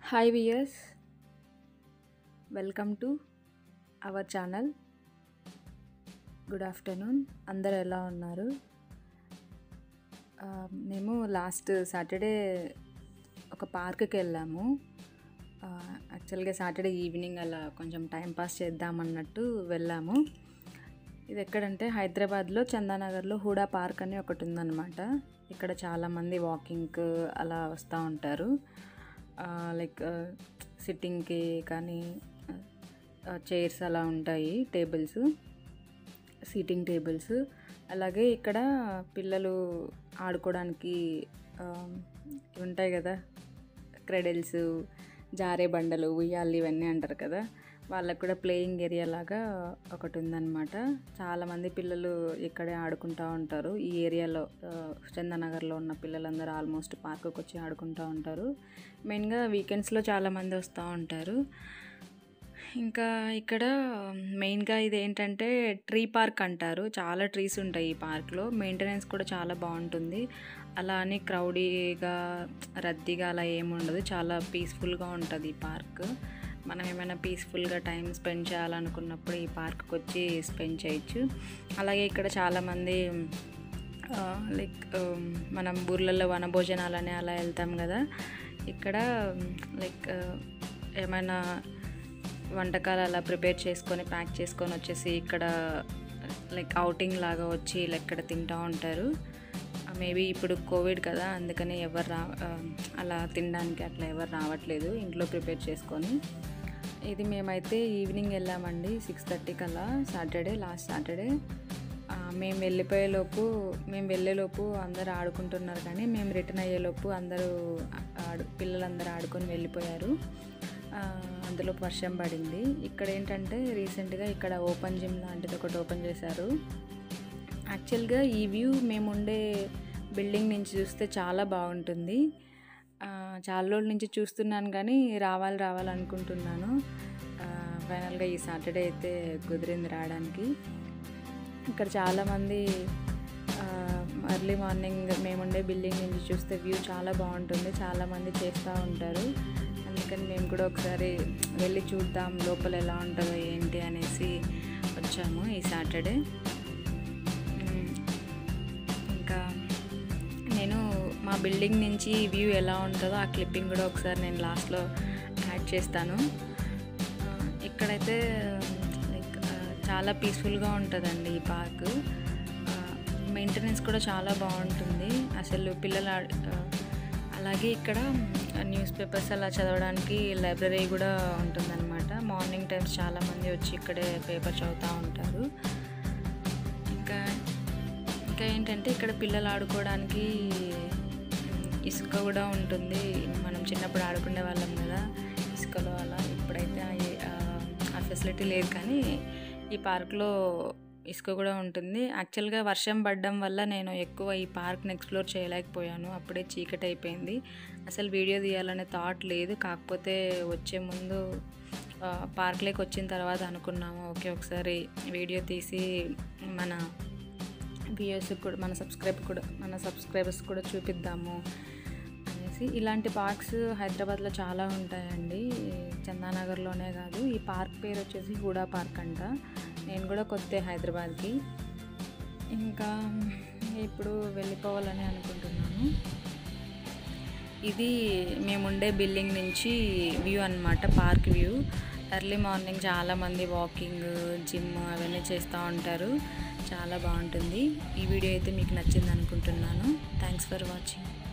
hi viewers welcome to our channel good afternoon అందరు ఎలా ఉన్నారు ఆ, మేము లాస్ట్ సాటర్డే ఒక పార్క్కి వెళ్ళాము ఆ, యాక్చువల్గా సాటర్డే ఈవినింగ్ అలా కొంచెం టైం పాస్ చేద్దామన్నట్టు వెళ్ళాము ఇది ఎక్కడంటే హైదరాబాద్లో చందానగర్లో హూడా పార్క్ అని ఒకటి ఉందన్నమాట ఇక్కడ చాలామంది వాకింగ్కి అలా వస్తూ ఉంటారు లైక్ సిట్టింగ్కి కానీ చైర్స్ అలా ఉంటాయి టేబుల్స్ సీటింగ్ టేబుల్స్ అలాగే ఇక్కడ పిల్లలు ఆడుకోవడానికి ఆ, ఇవి ఉంటాయి కదా క్రెడల్స్ జారే బండలు ఉయ్యాలు ఇవన్నీ అంటారు కదా వాళ్ళకు కూడా ప్లేయింగ్ ఏరియా లాగా ఒకటి ఉందన్నమాట చాలామంది పిల్లలు ఇక్కడే ఆడుకుంటూ ఉంటారు ఈ ఏరియాలో ఆ, చందనగర్లో ఉన్న పిల్లలందరూ ఆల్మోస్ట్ పార్క్కి వచ్చి ఆడుకుంటూ ఉంటారు మెయిన్గా వీకెండ్స్లో చాలామంది వస్తూ ఉంటారు ఇంకా ఇక్కడ మెయిన్గా ఇది ఏంటంటే ట్రీ పార్క్ అంటారు చాలా ట్రీస్ ఉంటాయి ఈ పార్క్లో మెయింటెనెన్స్ కూడా చాలా బాగుంటుంది అలా అని క్రౌడీగా రద్దీగా అలా ఏమి ఉండదు చాలా పీస్ఫుల్గా ఉంటుంది ఈ పార్క్ మనం ఏమైనా పీస్ఫుల్గా టైం స్పెండ్ చేయాలనుకున్నప్పుడు ఈ పార్క్కి వచ్చి స్పెండ్ చేయొచ్చు అలాగే ఇక్కడ చాలామంది లైక్ మనం ఊర్లలో వనభోజనాలని అలా వెళ్తాం కదా ఇక్కడ లైక్ ఏమైనా వంటకాలు అలా ప్రిపేర్ చేసుకొని ప్యాక్ చేసుకొని వచ్చేసి ఇక్కడ లైక్ అవుటింగ్ లాగా వచ్చి ఇలా ఇక్కడ తింటూ ఉంటారు మేబీ ఇప్పుడు కోవిడ్ కదా అందుకని ఎవరు రా ఆ, అలా తినడానికి అట్లా ఎవరు రావట్లేదు ఇంట్లో ప్రిపేర్ చేసుకొని ఇది మేమైతే ఈవినింగ్ వెళ్ళామండి సిక్స్ థర్టీకి అలా సాటర్డే లాస్ట్ సాటర్డే మేము వెళ్ళిపోయేలోపు మేము వెళ్ళేలోపు అందరూ ఆడుకుంటున్నారు కానీ మేము రిటర్న్ అయ్యేలోపు అందరూ ఆడు పిల్లలందరూ ఆడుకొని వెళ్ళిపోయారు ఆ, అందులో వర్షం పడింది ఇక్కడ ఏంటంటే రీసెంట్గా ఇక్కడ ఓపెన్ జిమ్ లాంటిది ఒకటి ఓపెన్ చేశారు యాక్చువల్గా ఈ వ్యూ మేము ఉండే బిల్డింగ్ నుంచి చూస్తే చాలా బాగుంటుంది ఆ, చాలా రోజుల నుంచి చూస్తున్నాను కానీ రావాలి రావాలనుకుంటున్నాను ఫైనల్గా ఈ సాటర్డే అయితే కుదిరింది రావడానికి ఇక్కడ చాలామంది ఎర్లీ మార్నింగ్ మేముండే బిల్డింగ్ నుంచి చూస్తే వ్యూ చాలా బాగుంటుంది చాలామంది చేస్తూ ఉంటారు అందుకని మేము కూడా ఒకసారి వెళ్ళి చూద్దాం లోపల ఎలా ఉంటుందో ఏంటి అనేసి వచ్చాము ఈ సాటర్డే మ్, ఇంకా నేను మా బిల్డింగ్ నుంచి వ్యూ ఎలా ఉంటుందో ఆ క్లిప్పింగ్ కూడా ఒకసారి నేను లాస్ట్లో యాడ్ చేస్తాను ఆ, ఇక్కడైతే లైక్ ఆ, చాలా పీస్ఫుల్గా ఉంటుందండి ఈ పార్క్ మెయింటెనెన్స్ కూడా చాలా బాగుంటుంది అసలు పిల్లలు ఆడ- ఆ, అలాగే ఇక్కడ న్యూస్ పేపర్స్ అలా చదవడానికి లైబ్రరీ కూడా ఉంటుందన్నమాట మార్నింగ్ టైమ్స్ చాలామంది వచ్చి ఇక్కడే పేపర్ చదువుతూ ఉంటారు ఇంకా ఇంకా ఏంటంటే ఇక్కడ పిల్లలు ఆడుకోవడానికి మ్, ఇసుక కూడా ఉంటుంది మనం చిన్నప్పుడు ఆడుకునే వాళ్ళం కదా ఇసుకలో అలా ఇప్పుడైతే ఆ- ఆ- ఆ ఫెసిలిటీ లేదు కానీ ఈ పార్క్లో ఇసుక కూడా ఉంటుంది యాక్చువల్గా వర్షం పడడం వల్ల నేను ఎక్కువ ఈ పార్క్ని ఎక్స్ప్లోర్ చేయలేకపోయాను అప్పుడే చీకటి అయిపోయింది అసలు వీడియో తీయాలనే థాట్ లేదు కాకపోతే వచ్చే ముందు ఆ, పార్క్లోకి వచ్చిన తర్వాత అనుకున్నాము ఓకే ఒకసారి వీడియో తీసి మన వ్యూయర్స్ కూడా మన సబ్స్క్రైబ్ కూడా మన సబ్స్క్రైబర్స్ కూడా చూపిద్దాము అనేసి ఇలాంటి పార్క్స్ హైదరాబాద్లో చాలా ఉంటాయండి చందానగర్లోనే కాదు ఈ పార్క్ పేరు వచ్చేసి హూడా పార్క్ అంట నేను కూడా కొత్త హైదరాబాద్కి ఇంకా ఇప్పుడు వెళ్ళిపోవాలని అనుకుంటున్నాను ఇది మేముండే బిల్డింగ్ నుంచి వ్యూ అన్నమాట పార్క్ వ్యూ ఎర్లీ మార్నింగ్ చాలామంది వాకింగ్ జిమ్ అవన్నీ చేస్తూ ఉంటారు చాలా బాగుంటుంది ఈ వీడియో అయితే మీకు నచ్చింది అనుకుంటున్నాను థ్యాంక్స్ ఫర్ వాచింగ్